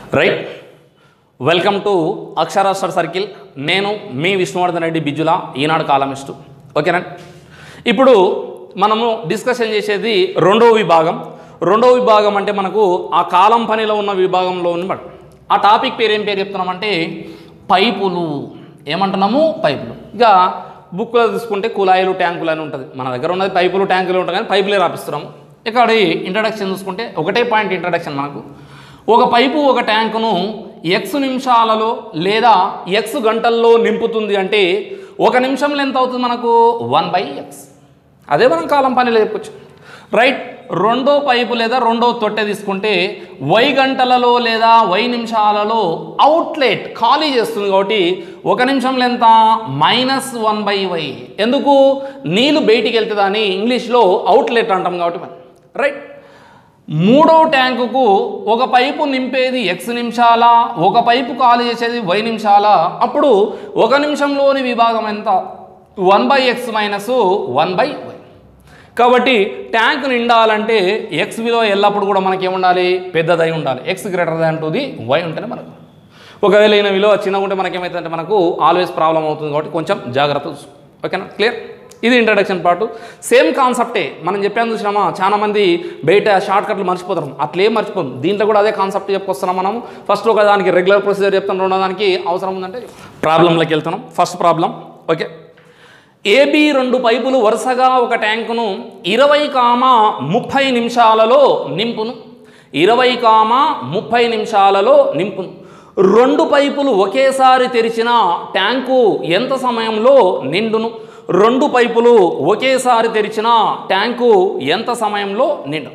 right welcome to అక్షరాస్టర్ circle నేను మీ విష్ణువర్ధన్ రెడ్డి బిజ్జుల ఈనాడు కాలమిస్టు ఓకేనా ఇప్పుడు మనము డిస్కషన్ చేసేది రెండవ విభాగం రెండవ విభాగం అంటే మనకు ఆ కాలం పనిలో ఉన్న విభాగంలో ఉన్నమాట ఆ టాపిక్ పేరు ఏం పేరు చెప్తున్నామంటే పైపులు ఏమంటున్నాము పైపులు ఇక బుక్లో తీసుకుంటే కుళాయిలు ట్యాంకులు అని ఉంటుంది మన దగ్గర ఉన్నది పైపులు ట్యాంకులు ఉంటాయి కానీ పైపులే రాపిస్తున్నాము ఇక్కడ ఇంట్రడక్షన్ చూసుకుంటే ఒకటే పాయింట్ ఇంట్రడక్షన్ మనకు ఒక పైపు ఒక ట్యాంకును ఎక్స్ నిమిషాలలో లేదా ఎక్స్ గంటల్లో నింపుతుంది అంటే ఒక నిమిషంలో ఎంత అవుతుంది మనకు వన్ బై ఎక్స్ అదే మనం కాలం పనిలో చెప్పొచ్చు రైట్ రెండో పైపు లేదా రెండో తొట్టె తీసుకుంటే వై గంటలలో లేదా వై నిమిషాలలో అవుట్లెట్ ఖాళీ చేస్తుంది కాబట్టి ఒక నిమిషంలో ఎంత మైనస్ వన్ బై వై ఎందుకు నీళ్ళు బయటికి వెళ్తుందా అని ఇంగ్లీష్లో అవుట్లెట్ అంటాం కాబట్టి మనం రైట్ మూడో ట్యాంకుకు ఒక పైపు నింపేది ఎక్స్ నిమిషాల ఒక పైపు ఖాళీ చేసేది వై నిమిషాల అప్పుడు ఒక నిమిషంలోని విభాగం ఎంత one by x minus one by y కాబట్టి ట్యాంక్ నిండాలంటే ఎక్స్ విలువ ఎల్లప్పుడు కూడా మనకి ఏముండాలి పెద్దదై ఉండాలి x greater than to the y ఉంటేనే మనకు ఒకవేళ ఈయన విలువ చిన్నగా ఉంటే మనకేమవుతుందంటే మనకు ఆల్వేస్ ప్రాబ్లం అవుతుంది కాబట్టి కొంచెం జాగ్రత్త చూసుకో ఓకేనా క్లియర్ ఇది ఇంట్రడక్షన్ పార్ట్ సేమ్ కాన్సెప్టే మనం చెప్పాను చూసినామా చాలా మంది బయట షార్ట్ కట్లు మర్చిపోతారు అట్లేం మర్చిపోం దీంట్లో కూడా అదే కాన్సెప్ట్ చెప్పుకొస్తున్నాం మనం ఫస్ట్ ఒక దానికి రెగ్యులర్ ప్రొసీజర్ చెప్తాం రెండో దానికి అవసరం ఉందంటే ప్రాబ్లంలోకి వెళ్తున్నాం ఫస్ట్ ప్రాబ్లం ఓకే ఏబి రెండు పైపులు వరుసగా ఒక ట్యాంకును ఇరవై కామ ముప్పై నిమిషాలలో నింపును ఇరవై కామ ముప్పై నిమిషాలలో నింపును రెండు పైపులు ఒకేసారి తెరిచిన ట్యాంకు ఎంత సమయంలో నిండును రెండు పైపులు ఒకేసారి తెరిచిన ట్యాంకు ఎంత సమయంలో నిండు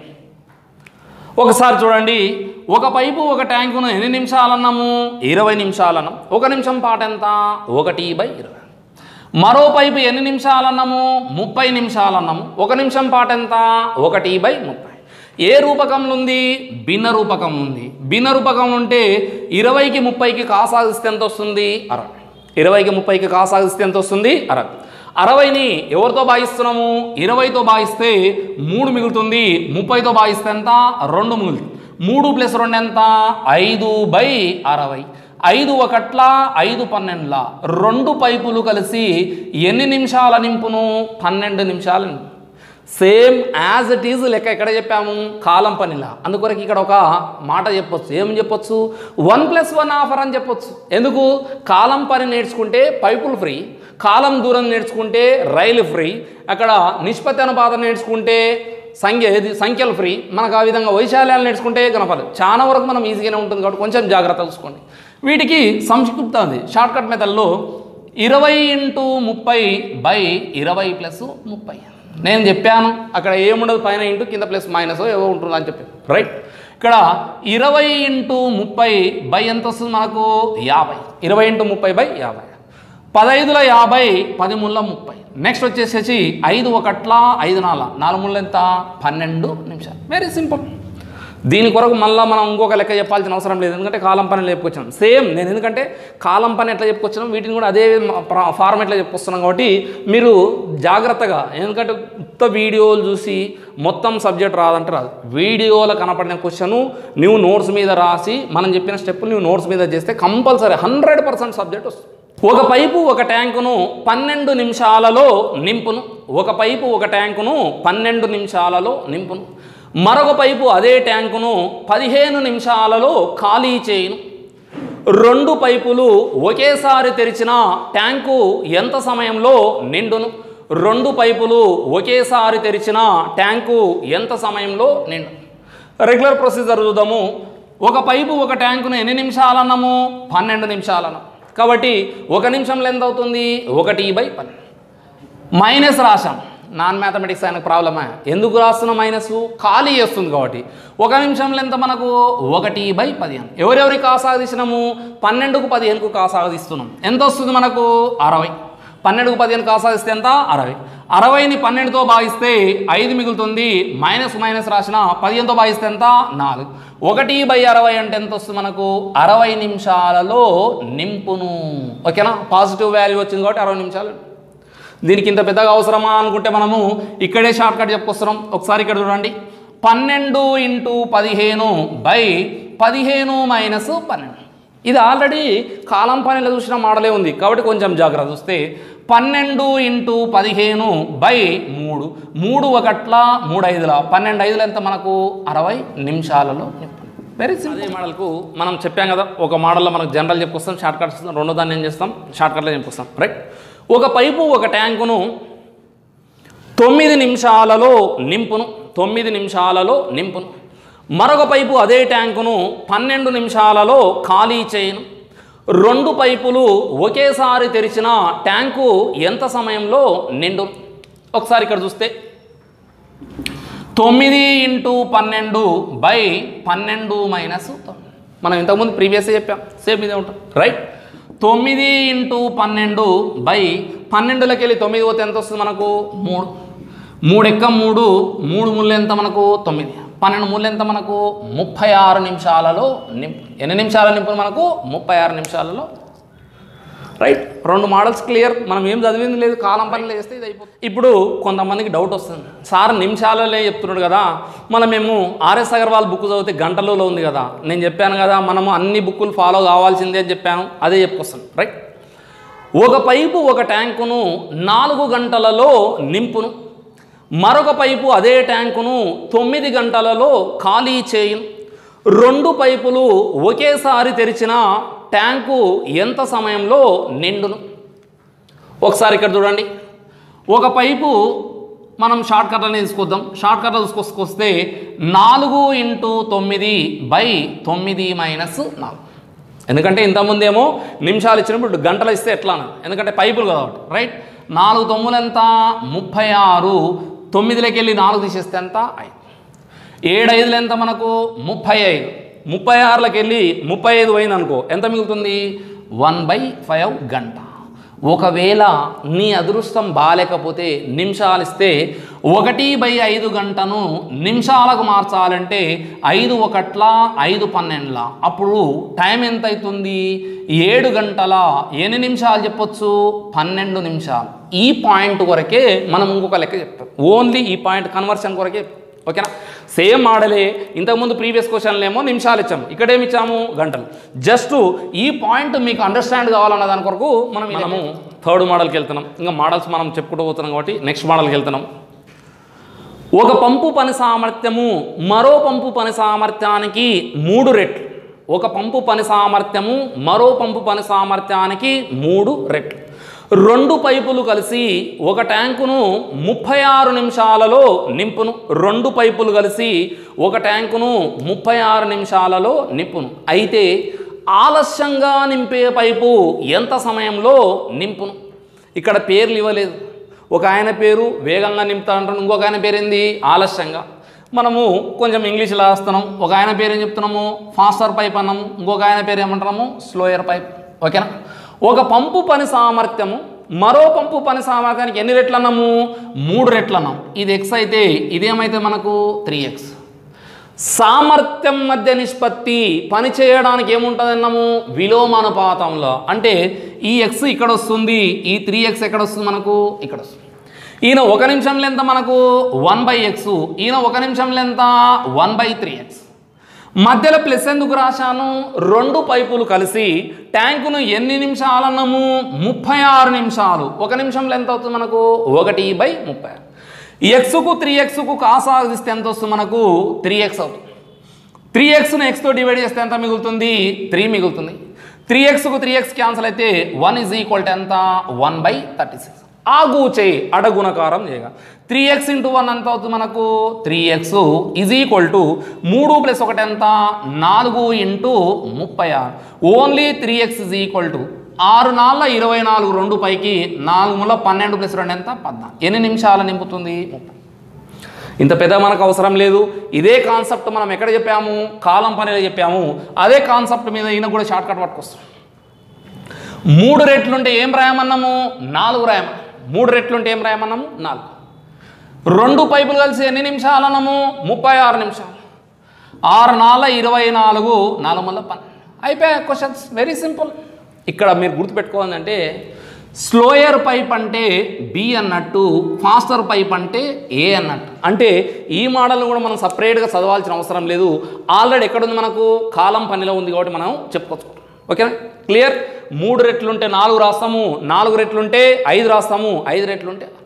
ఒకసారి చూడండి ఒక పైపు ఒక ట్యాంకును ఎన్ని నిమిషాలన్నాము ఇరవై నిమిషాలన్నాం ఒక నిమిషం పాట ఎంత ఒకటి బై ఇరవై మరో పైపు ఎన్ని నిమిషాలన్నాము ముప్పై నిమిషాలన్నాము ఒక నిమిషం పాట ఎంత ఒకటి బై ముప్పై ఏ రూపకంలో ఉంది భిన్న రూపకం ఉంది భిన్న రూపకం ఉంటే ఇరవైకి ముప్పైకి కాసాగిస్తే ఎంత వస్తుంది అరవై ఇరవైకి ముప్పైకి కాసాగిస్తే ఎంత వస్తుంది అరవై అరవైని ఎవరితో భాగిస్తున్నాము ఇరవైతో భాగిస్తే మూడు మిగులుతుంది ముప్పైతో భాగిస్తే ఎంత రెండు మిగులుతుంది మూడు ప్లస్ రెండు ఎంత ఐదు బై అరవై ఐదు ఒకట్ల ఐదు పన్నెండుల రెండు పైపులు కలిసి ఎన్ని నిమిషాల నింపును పన్నెండు నిమిషాలు నింపు సేమ్ యాజ్ ఇట్ ఈజ్ లెక్క ఎక్కడ చెప్పాము కాలం పనిలా అందుకొరకు ఇక్కడ ఒక మాట చెప్పొచ్చు ఏం చెప్పొచ్చు వన్ ప్లస్ వన్ ఆఫర్ అని చెప్పొచ్చు ఎందుకు కాలం పని నేర్చుకుంటే పైపులు ఫ్రీ కాలం దూరం నేర్చుకుంటే రైలు ఫ్రీ అక్కడ నిష్పత్తి అనుపాతం నేర్చుకుంటే సంఖ్య ఏది సంఖ్యలు ఫ్రీ మనకు ఆ విధంగా వైశాల్యాలు నేర్చుకుంటే కనపడదు చాలా వరకు మనం ఈజీగానే ఉంటుంది కాబట్టి కొంచెం జాగ్రత్త చూసుకోండి వీటికి సంక్షిప్త ఉంది షార్ట్ కట్ మెథడ్లో ఇరవై ఇంటూ ముప్పై బై ఇరవై ప్లస్ ముప్పై నేను చెప్పాను అక్కడ ఏముండదు పైన ఇంటూ కింద ప్లస్ మైనస్ ఏవో ఉంటుంది అని చెప్పాను రైట్ ఇక్కడ ఇరవై ఇంటూ ముప్పై బై ఎంత వస్తుంది మనకు యాభై ఇరవై ఇంటూ ముప్పై బై యాభై పదైదుల యాభై పది ముళ్ళ ముప్పై నెక్స్ట్ వచ్చేసేసి ఐదు ఒకట్ల ఐదు నాలుగు నాలుగు ముళ్ళ ఎంత పన్నెండు నిమిషాలు వెరీ సింపుల్ దీని కొరకు మళ్ళీ మనం ఇంకొక లెక్క చెప్పాల్సిన అవసరం లేదు ఎందుకంటే కాలం పని చెప్పుకొచ్చాం సేమ్ నేను ఎందుకంటే కాలం పని ఎట్లా చెప్పుకొచ్చినాం వీటిని కూడా అదే ఫార్మేట్లో చెప్పుకొస్తున్నాం కాబట్టి మీరు జాగ్రత్తగా ఎందుకంటే కొత్త వీడియోలు చూసి మొత్తం సబ్జెక్ట్ రాదంటే రాదు వీడియోలో కనపడిన క్వశ్చను నువ్వు నోట్స్ మీద రాసి మనం చెప్పిన స్టెప్ నువ్వు నోట్స్ మీద చేస్తే కంపల్సరీ హండ్రెడ్ పర్సెంట్ సబ్జెక్ట్ వస్తుంది ఒక పైపు ఒక ట్యాంకును పన్నెండు నిమిషాలలో నింపును ఒక పైపు ఒక ట్యాంకును పన్నెండు నిమిషాలలో నింపును మరొక పైపు అదే ట్యాంకును పదిహేను నిమిషాలలో ఖాళీ చేయును రెండు పైపులు ఒకేసారి తెరిచిన ట్యాంకు ఎంత సమయంలో నిండును రెండు పైపులు ఒకేసారి తెరిచిన ట్యాంకు ఎంత సమయంలో నిండు రెగ్యులర్ ప్రొసీజర్ చూద్దాము ఒక పైపు ఒక ట్యాంకును ఎన్ని నిమిషాలన్నాము పన్నెండు నిమిషాలన్నాము కాబట్టి ఒక నిమిషంలో ఎంత అవుతుంది ఒకటి బై పన్నెండు మైనస్ రాశాం నాన్ మ్యాథమెటిక్స్ ఆయనకు ప్రాబ్లమా ఎందుకు రాస్తున్న మైనస్ ఖాళీ చేస్తుంది కాబట్టి ఒక నిమిషంలో ఎంత మనకు ఒకటి బై పదిహేను ఎవరెవరికి కాసాగదీసినాము పన్నెండుకు పదిహేనుకు కాసాగదీస్తున్నాం ఎంత వస్తుంది మనకు అరవై పన్నెండుకు పదిహేను కాసాగిస్తే ఎంత అరవై అరవైని పన్నెండుతో భాగిస్తే ఐదు మిగులుతుంది మైనస్ మైనస్ రాసిన పదిహేనుతో భాగిస్తే ఎంత నాలుగు ఒకటి బై అరవై అంటే ఎంత వస్తుంది మనకు అరవై నిమిషాలలో నింపును ఓకేనా పాజిటివ్ వాల్యూ వచ్చింది కాబట్టి అరవై నిమిషాలు దీనికి ఇంత పెద్దగా అవసరమా అనుకుంటే మనము ఇక్కడే షార్ట్ కట్ చెప్పుకొస్తున్నాం ఒకసారి ఇక్కడ చూడండి పన్నెండు ఇంటూ పదిహేను బై పదిహేను మైనస్ పన్నెండు ఇది ఆల్రెడీ కాలం పనిలో చూసిన మోడలే ఉంది కాబట్టి కొంచెం జాగ్రత్త చూస్తే పన్నెండు ఇంటూ పదిహేను బై మూడు మూడు ఒకట్ల మూడు ఐదుల పన్నెండు ఐదుల ఎంత మనకు అరవై నిమిషాలలో వెరీ సింపుల్ అదే మోడల్కు మనం చెప్పాం కదా ఒక మోడల్లో మనకు జనరల్ చెప్పుకొస్తాం షార్ట్ కట్స్ రెండో దాన్ని ఏం చేస్తాం షార్ట్ కట్లో చెప్పుకొస్తాం రైట్ ఒక పైపు ఒక ట్యాంకును తొమ్మిది నిమిషాలలో నింపును తొమ్మిది నిమిషాలలో నింపును మరొక పైపు అదే ట్యాంకును పన్నెండు నిమిషాలలో ఖాళీ చేయను రెండు పైపులు ఒకేసారి తెరిచిన ట్యాంకు ఎంత సమయంలో నిండు ఒకసారి ఇక్కడ చూస్తే తొమ్మిది ఇంటూ పన్నెండు బై పన్నెండు మైనస్ తొమ్మిది మనం ఇంతకుముందు ప్రీవియస్ చెప్పాం సేమ్ ఇదే ఉంటాం రైట్ తొమ్మిది ఇంటూ పన్నెండు బై పన్నెండులకి వెళ్ళి తొమ్మిది పోతే ఎంత వస్తుంది మనకు మూడు మూడు ఎక్క మూడు మూడు ముళ్ళు ఎంత మనకు తొమ్మిది పన్నెండు ముళ్ళు ఎంత మనకు ముప్పై ఆరు నిమిషాలలో నింపు ఎన్ని నిమిషాల నింపు మనకు ముప్పై ఆరు నిమిషాలలో రైట్ రెండు మోడల్స్ క్లియర్ మనం ఏం చదివింది లేదు కాలం పనిలో చేస్తే ఇది అయిపోతుంది ఇప్పుడు కొంతమందికి డౌట్ వస్తుంది సార్ నిమిషాలలో చెప్తున్నాడు కదా మనం మేము ఆర్ఎస్ అగర్వాల్ బుక్ చదివితే గంటలలో ఉంది కదా నేను చెప్పాను కదా మనము అన్ని బుక్కులు ఫాలో కావాల్సిందే అని చెప్పాను అదే చెప్పుకొస్తాను రైట్ ఒక పైపు ఒక ట్యాంకును నాలుగు గంటలలో నింపును మరొక పైపు అదే ట్యాంకును తొమ్మిది గంటలలో ఖాళీ చేయును రెండు పైపులు ఒకేసారి తెరిచిన ట్యాంకు ఎంత సమయంలో నిండును ఒకసారి ఇక్కడ చూడండి ఒక పైపు మనం షార్ట్ కట్లని తీసుకొద్దాం షార్ట్ కట్ తీసుకొస్తే నాలుగు ఇంటూ తొమ్మిది బై తొమ్మిది మైనస్ నాలుగు ఎందుకంటే ఇంతకుముందు ఏమో నిమిషాలు ఇచ్చినప్పుడు గంటలు ఇస్తే ఎట్లా అన్నది ఎందుకంటే పైపులు కాబట్టి రైట్ నాలుగు తొమ్మిది ఎంత ముప్పై ఆరు తొమ్మిదిలోకి వెళ్ళి నాలుగు తీసేస్తే ఎంత ఐదు ఏడు ఐదులు ఎంత మనకు ముప్పై ఐదు ముప్పై ఆరులకు వెళ్ళి ముప్పై ఐదు పోయింది అనుకో ఎంత మిగులుతుంది వన్ బై ఫైవ్ గంట ఒకవేళ నీ అదృష్టం బాగాలేకపోతే నిమిషాలు ఇస్తే ఒకటి బై ఐదు గంటను నిమిషాలకు మార్చాలంటే ఐదు ఒకట్ల ఐదు పన్నెండుల అప్పుడు టైం ఎంత అవుతుంది ఏడు గంటల ఎన్ని నిమిషాలు చెప్పొచ్చు పన్నెండు నిమిషాలు ఈ పాయింట్ వరకే మనం ఇంకొక లెక్క చెప్తాం ఓన్లీ ఈ పాయింట్ కన్వర్షన్ కొరకే ఓకేనా సేమ్ మోడలే ఇంతకుముందు ప్రీవియస్ క్వశ్చన్లు ఏమో నిమిషాలు ఇచ్చాము ఇక్కడ ఏమి ఇచ్చాము గంటలు జస్ట్ ఈ పాయింట్ మీకు అండర్స్టాండ్ కావాలన్న దాని కొరకు మనం మనము థర్డ్ మోడల్కి వెళ్తున్నాం ఇంకా మోడల్స్ మనం చెప్పుకుంటూ పోతున్నాం కాబట్టి నెక్స్ట్ మోడల్కి వెళ్తున్నాం ఒక పంపు పని సామర్థ్యము మరో పంపు పని సామర్థ్యానికి మూడు రెట్లు ఒక పంపు పని సామర్థ్యము మరో పంపు పని సామర్థ్యానికి మూడు రెట్లు రెండు పైపులు కలిసి ఒక ట్యాంకును ముప్పై ఆరు నిమిషాలలో నింపును రెండు పైపులు కలిసి ఒక ట్యాంకును ముప్పై ఆరు నిమిషాలలో నింపును అయితే ఆలస్యంగా నింపే పైపు ఎంత సమయంలో నింపును ఇక్కడ పేర్లు ఇవ్వలేదు ఒక ఆయన పేరు వేగంగా నింపుతా అంటాను ఇంకొక ఆయన పేరు ఏంది ఆలస్యంగా మనము కొంచెం ఇంగ్లీష్లో రాస్తున్నాం ఒక ఆయన పేరు ఏం చెప్తున్నాము ఫాస్టర్ పైప్ అన్నాము ఇంకొక ఆయన పేరు ఏమంటున్నాము స్లోయర్ పైప్ ఓకేనా ఒక పంపు పని సామర్థ్యము మరో పంపు పని సామర్థ్యానికి ఎన్ని రెట్లు అన్నాము మూడు రెట్లు అన్నాం ఇది ఎక్స్ అయితే ఇదేమైతే మనకు త్రీ ఎక్స్ సామర్థ్యం మధ్య నిష్పత్తి పని చేయడానికి ఏముంటుంది అన్నాము విలోమానుపాతంలో అంటే ఈ ఎక్స్ ఇక్కడ వస్తుంది ఈ త్రీ ఎక్స్ ఎక్కడ వస్తుంది మనకు ఇక్కడ వస్తుంది ఈయన ఒక నిమిషంలో ఎంత మనకు వన్ బై ఎక్స్ ఈయన ఒక నిమిషంలో ఎంత వన్ బై త్రీ ఎక్స్ మధ్యలో ప్లస్ ఎందుకు రాశాను రెండు పైపులు కలిసి ట్యాంకును ఎన్ని నిమిషాలు అన్నాము ముప్పై ఆరు నిమిషాలు ఒక నిమిషంలో ఎంత అవుతుంది మనకు ఒకటి బై ముప్పై ఆరు ఎక్స్కు త్రీ ఎక్స్కు కాసాగిస్తే ఎంత వస్తుంది మనకు త్రీ ఎక్స్ అవుతుంది త్రీ ఎక్స్ను ఎక్స్తో డివైడ్ చేస్తే ఎంత మిగులుతుంది త్రీ మిగులుతుంది త్రీ ఎక్స్కు త్రీ ఎక్స్ క్యాన్సల్ అయితే వన్ ఈజ్ ఈక్వల్ టు ఎంత వన్ బై థర్టీ సిక్స్ ఆగు చేయి అడగుణకారం చేయగా త్రీ ఎక్స్ ఇంటూ వన్ ఎంత అవుతుంది మనకు three x is equal to మూడు ప్లస్ ఒకటి ఎంత నాలుగు ఇంటూ ముప్పై ఆరు only three x is equal to ఆరు నాలుగు ఇరవై నాలుగు రెండు పైకి నాలుగు మూల పన్నెండు ప్లస్ రెండు ఎంత పద్నాలుగు ఎన్ని నిమిషాలు నింపుతుంది ముప్పై ఇంత పెద్ద మనకు అవసరం లేదు ఇదే కాన్సెప్ట్ మనం ఎక్కడ చెప్పాము కాలం పనిలో చెప్పాము అదే కాన్సెప్ట్ మీద ఈయన కూడా షార్ట్ కట్ పట్టుకొస్తాం మూడు రెట్లుంటే ఏం రాయమన్నాము నాలుగు రాయమన్నాము మూడు రెట్లుంటే ఏం రాయమన్నాము నాలుగు రెండు పైపులు కలిసి ఎన్ని నిమిషాలు అన్నాము ముప్పై ఆరు నిమిషాలు ఆరు నాలుగు ఇరవై నాలుగు నాలుగు వందల పన్నెండు అయిపోయాయి క్వశ్చన్స్ వెరీ సింపుల్ ఇక్కడ మీరు గుర్తుపెట్టుకోవాలంటే స్లోయర్ పైప్ అంటే బి అన్నట్టు ఫాస్టర్ పైప్ అంటే ఏ అన్నట్టు అంటే ఈ మోడల్ని కూడా మనం సపరేట్గా చదవాల్సిన అవసరం లేదు ఆల్రెడీ ఎక్కడుంది మనకు కాలం పనిలో ఉంది కాబట్టి మనం చెప్పుకోవచ్చు ఓకేనా క్లియర్ మూడు రెట్లుంటే నాలుగు రాస్తాము నాలుగు రెట్లుంటే ఐదు రాస్తాము ఐదు రెట్లుంటే